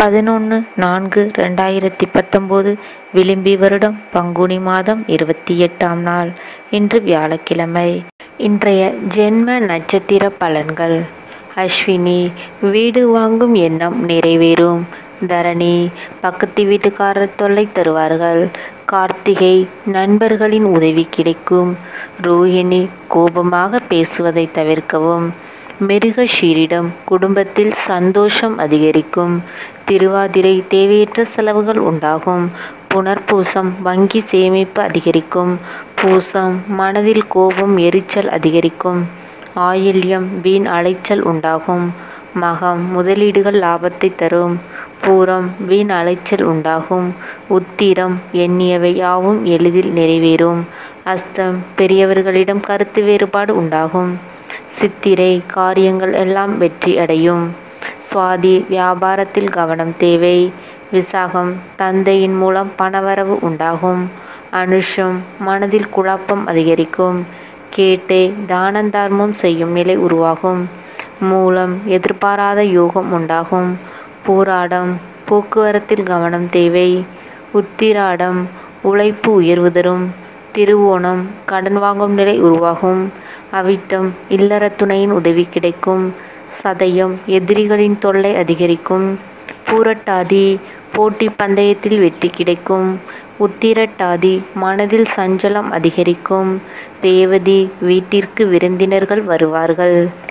பதினொன்று நான்கு ரெண்டாயிரத்தி பத்தொம்போது விளிம்பி வருடம் பங்குனி மாதம் இருபத்தி எட்டாம் நாள் இன்று வியாழக்கிழமை இன்றைய ஜென்ம நட்சத்திர பலன்கள் அஸ்வினி வீடு வாங்கும் எண்ணம் நிறைவேறும் தரணி பக்கத்து வீட்டுக்காரர் தொல்லை தருவார்கள் கார்த்திகை நண்பர்களின் உதவி கிடைக்கும் ரோஹிணி கோபமாக பேசுவதை தவிர்க்கவும் மிருகஷீரிடம் குடும்பத்தில் சந்தோஷம் அதிகரிக்கும் திருவாதிரை தேவையற்ற செலவுகள் உண்டாகும் புனர்பூசம் வங்கி சேமிப்பு அதிகரிக்கும் பூசம் மனதில் கோபம் எரிச்சல் அதிகரிக்கும் ஆயில்யம் வீண் அலைச்சல் உண்டாகும் மகம் முதலீடுகள் லாபத்தை தரும் பூரம் வீண் அலைச்சல் உண்டாகும் உத்திரம் எண்ணியவை யாவும் எளிதில் நிறைவேறும் அஸ்தம் பெரியவர்களிடம் கருத்து வேறுபாடு உண்டாகும் சித்திரை காரியங்கள் எல்லாம் வெற்றி அடையும் சுவாதி வியாபாரத்தில் கவனம் தேவை விசாகம் தந்தையின் மூலம் பணவரவு உண்டாகும் அனுஷம் மனதில் குழப்பம் அதிகரிக்கும் கேட்டே தான தர்மம் செய்யும் நிலை உருவாகும் மூலம் எதிர்பாராத யோகம் உண்டாகும் பூராடம் போக்குவரத்தில் கவனம் தேவை உத்திராடம் உழைப்பு உயர்வு தரும் திருவோணம் கடன் வாங்கும் நிலை உருவாகும் அவிட்டம் இல்லற துணையின் உதவி கிடைக்கும் சதயம் எதிரிகளின் தொல்லை அதிகரிக்கும் பூரட்டாதி போட்டி பந்தயத்தில் வெற்றி கிடைக்கும் உத்திரட்டாதி மனதில் சஞ்சலம் அதிகரிக்கும் ரேவதி வீட்டிற்கு விருந்தினர்கள் வருவார்கள்